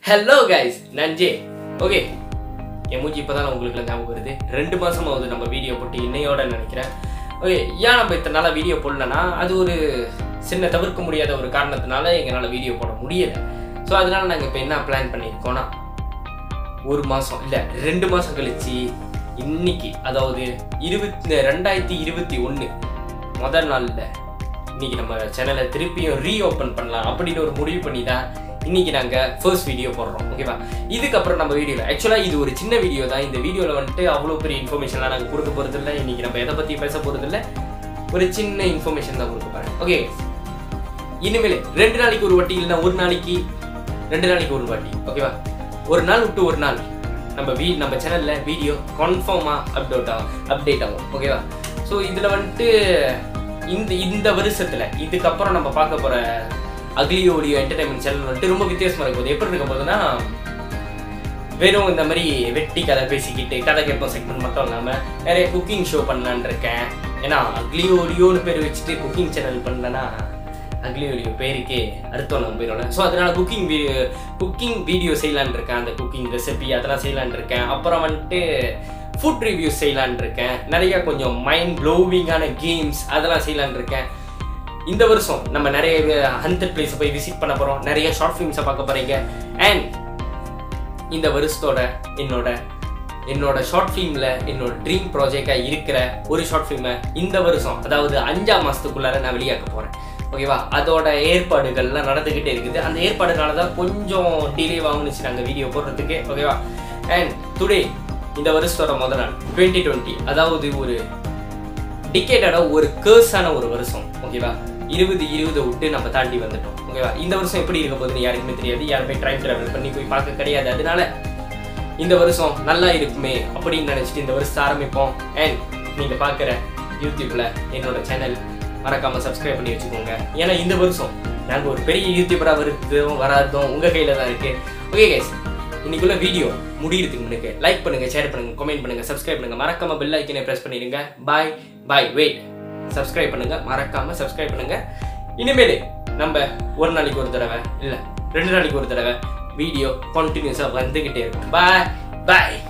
hello guys நஞ்சே okay என் மூஞ்சி இப்போ தான் உங்களுக்கு ஞாபகம் வருது ரெண்டு மாதம் ஆகுது நம்ம வீடியோ போட்டு இன்னையோட நினைக்கிறேன் ஓகே ஏன் நம்ம இத்தனை நாளாக வீடியோ போடலன்னா அது ஒரு சின்ன தவிர்க்க முடியாத ஒரு காரணத்தினால எங்களால் வீடியோ போட முடியலை ஸோ அதனால நாங்கள் இப்போ என்ன பிளான் பண்ணியிருக்கோன்னா ஒரு மாதம் இல்லை ரெண்டு மாதம் கழிச்சு இன்னைக்கு அதாவது இருபத்தி ரெண்டாயிரத்தி இருபத்தி ஒன்று முதல் நாளில் இன்னைக்கு நம்ம சேனலை திருப்பியும் ரீஓப்பன் பண்ணலாம் அப்படின்னு ஒரு முடிவு பண்ணி தான் இன்னைக்கு நாங்கள் ஃபர்ஸ்ட் வீடியோ போடுறோம் ஓகேவா இதுக்கப்புறம் நம்ம வீடியோவில் ஆக்சுவலாக இது ஒரு சின்ன வீடியோ தான் இந்த வீடியோவில் வந்துட்டு அவ்வளோ பெரிய இன்ஃபர்மேஷன்லாம் நாங்கள் கொடுக்க போகிறது இல்லை இன்னைக்கு நம்ம எதை பற்றி பேச போகிறது இல்லை ஒரு சின்ன இன்ஃபர்மேஷன் தான் கொடுக்க போகிறேன் ஓகே இனிமேல் ரெண்டு நாளைக்கு ஒரு வாட்டி இல்லைன்னா ஒரு நாளைக்கு ரெண்டு நாளைக்கு ஒரு வாட்டி ஓகேவா ஒரு நாள் விட்டு ஒரு நாள் நம்ம வீ நம்ம சேனலில் வீடியோ கன்ஃபார்மாக அப்டேட் ஆகும் அப்டேட் ஆகும் ஓகேவா ஸோ இதில் வந்துட்டு இந்த இந்த வருஷத்தில் இதுக்கப்புறம் நம்ம பார்க்க போகிற அக்லி ஓடியோ என்டர்டைன்மெண்ட் சேனல் வந்துட்டு ரொம்ப வித்தியாசமாக இருக்க போகுது எப்படி இருக்க போகுதுன்னா வெறும் இந்த மாதிரி வெட்டி கதை பேசிக்கிட்டு கதை கேட்போம் செக்மெண்ட் மட்டும் இல்லாமல் நிறைய குக்கிங் ஷோ பண்ணலான்னு இருக்கேன் ஏன்னா அக்லி ஓடியோன்னு பேர் வச்சுட்டு குக்கிங் சேனல் பண்ணலன்னா அக்லி ஓடியோ பேருக்கே அர்த்தம் நம்ம போயிடும் ஸோ அதனால குக்கிங் வீடியோ குக்கிங் வீடியோ செய்யலான்னு இருக்கேன் அந்த குக்கிங் ரெசிபி அதெல்லாம் செய்யலான்னு இருக்கேன் அப்புறம் வந்துட்டு ஃபுட் ரிவ்யூஸ் செய்யலான்னு இருக்கேன் நிறைய கொஞ்சம் மைண்ட் ப்ளோவிங்கான கேம்ஸ் அதெல்லாம் செய்யலான்னு இருக்கேன் இந்த வருஷம் நம்ம நிறைய ஹண்டட் பிளேஸை போய் விசிட் பண்ண போகிறோம் நிறைய ஷார்ட் ஃபிலிம்ஸை பார்க்க போகிறீங்க அண்ட் இந்த வருஷத்தோட என்னோட என்னோட ஷார்ட் ஃபிலிமில் என்னோட ட்ரீம் ப்ராஜெக்டாக இருக்கிற ஒரு ஷார்ட் ஃபிலிமை இந்த வருஷம் அதாவது அஞ்சாம் மாதத்துக்குள்ளார நான் வெளியாக்க போகிறேன் ஓகேவா அதோட ஏற்பாடுகள்லாம் நடந்துக்கிட்டே இருக்குது அந்த ஏற்பாடுனால தான் கொஞ்சம் டிலே ஆகுனுச்சு நாங்கள் வீடியோ போடுறதுக்கு ஓகேவா அண்ட் டுடே இந்த வருஷத்தோட முதல் நாள் டுவெண்ட்டி டுவெண்ட்டி அதாவது ஒரு டிக்கெட்டோட ஒரு கேர்ஸான ஒரு வருஷம் ஓகேவா இருபது இருபது விட்டு நம்ம தாண்டி வந்துட்டோம் ஓகேவா இந்த வருஷம் எப்படி இருக்க போகுதுன்னு யாருக்குமே தெரியாது யாருமே டைம் டிராவல் பண்ணி போய் பார்க்க கிடையாது அதனால இந்த வருஷம் நல்லா இருக்குமே அப்படின்னு நினச்சிட்டு இந்த வருஷத்தை ஆரம்பிப்போம் அண்ட் நீங்கள் பார்க்குற யூடியூப்பில் என்னோட சேனல் மறக்காமல் சப்ஸ்கிரைப் பண்ணி வச்சுக்கோங்க ஏன்னா இந்த வருஷம் நாங்கள் ஒரு பெரிய யூடியூபராக வருதும் வராதும் உங்கள் கையில் தான் இருக்குது ஓகே கைஸ் இன்னைக்குள்ள வீடியோ முடியறதுக்கு முன்னுக்கு லைக் பண்ணுங்க ஷேர் பண்ணுங்க கமெண்ட் பண்ணுங்க சப்ஸ்கிரைப் பண்ணுங்க மறக்காம பெல் ஐக்கனை பிரஸ் பண்ணிடுங்க பாய் பாய் வெயிட் சப்ஸ்கிரைப் பண்ணுங்க மறக்காம சப்ஸ்கிரைப் பண்ணுங்க இனிமேல் நம்ம ஒரு நாளைக்கு ஒரு தடவை இல்லை ரெண்டு நாளைக்கு ஒரு தடவை வீடியோ கண்டினியூஸாக வந்துக்கிட்டே இருக்கும் பாய் பாய்